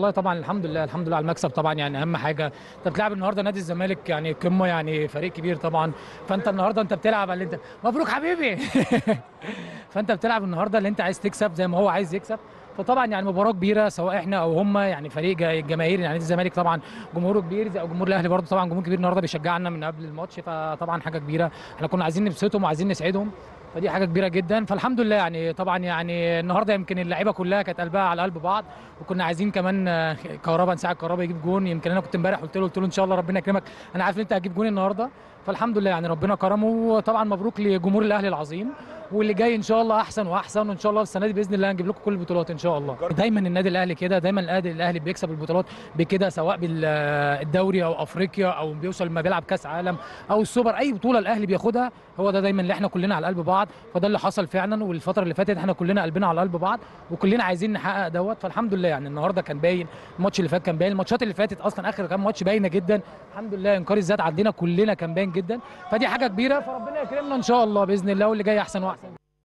والله طبعا الحمد لله الحمد لله على المكسب طبعا يعني اهم حاجه انت بتلعب النهارده نادي الزمالك يعني قمه يعني فريق كبير طبعا فانت النهارده انت بتلعب على اللي انت مبروك حبيبي فانت بتلعب النهارده اللي انت عايز تكسب زي ما هو عايز يكسب فطبعا يعني مباراه كبيره سواء احنا او هم يعني فريق جا- الجماهير يعني نادي الزمالك طبعا جمهوره كبير زي جمهور الاهلي برضه طبعا جمهور كبير النهارده بيشجعنا من قبل الماتش فطبعا حاجه كبيره احنا كنا عايزين نبسطهم وعايزين نسعدهم فدي حاجه كبيره جدا فالحمد لله يعني طبعا يعني النهارده يمكن اللعيبه كلها كانت قلبها على قلب بعض وكنا عايزين كمان آه، كهربا نساعد كهربا يجيب جون يمكن انا كنت امبارح قلت له قلت له ان شاء الله ربنا يكرمك انا عارف ان انت هتجيب جون النهارده فالحمد لله يعني ربنا كرمه وطبعا مبروك لجمهور الاهلي العظيم واللي جاي ان شاء الله احسن واحسن وان شاء الله السنه دي باذن الله هنجيب لكم كل البطولات ان شاء الله دايما النادي الاهلي كده دايما النادي الاهلي بيكسب البطولات بكده سواء بالدوري او افريقيا او بيوصل لما بيلعب كاس عالم او السوبر اي بطوله الاهلي بياخدها هو ده دايما اللي احنا كلنا على قلب بعض فده اللي حصل فعلا والفتره اللي فاتت احنا كلنا قلبنا على قلب بعض وكلنا عايزين نحقق دوت فالحمد لله يعني النهارده كان باين الماتش اللي فات كان باين الماتشات اللي فاتت اصلا اخر كام ماتش باينه جدا الحمد لله انكار الذات عندنا كلنا كان باين جدا فدي حاجه كبيره فربنا يكرمنا ان شاء الله باذن الله واللي جاي احسن واحسن